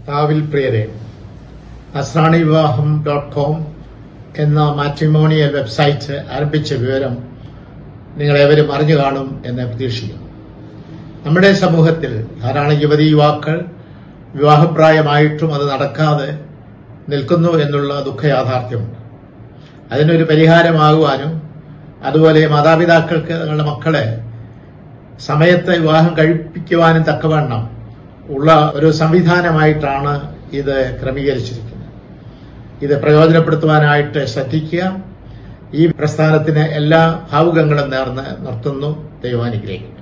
കർത്താവിൽ പ്രിയരെ Nasrani Vivaham dot com എന്ന മാട്രിമോണിയൽ വെബ്സൈറ്റ് ആരംഭിച്ച വിവരം നിങ്ങളേവരും അറിഞ്ഞു കാണും എന്ന് പ്രതീക്ഷിക്കുന്നു നമ്മുടെ സമൂഹത്തിൽ ധാരാളം യുവതി യുവാക്കൾ വിവാഹപ്രായമായിട്ടും അത് നടക്കാതെ നിൽക്കുന്നു എന്നുള്ള ദുഃഖയാഥാർത്ഥ്യമുണ്ട് അതിനൊരു പരിഹാരമാകുവാനും അതുപോലെ മാതാപിതാക്കൾക്ക് തങ്ങളുടെ മക്കളെ സമയത്ത് വിവാഹം കഴിപ്പിക്കുവാനും തക്കവണ്ണം ഉള്ള ഒരു സംവിധാനമായിട്ടാണ് ഇത് ക്രമീകരിച്ചിരിക്കുന്നത് ഇത് പ്രയോജനപ്പെടുത്തുവാനായിട്ട് ശ്രദ്ധിക്കുക ഈ പ്രസ്ഥാനത്തിന് എല്ലാ ഭാവുകങ്ങളും നേർന്ന് നിർത്തുന്നു ദൈവാനുഗ്രഹിക്കും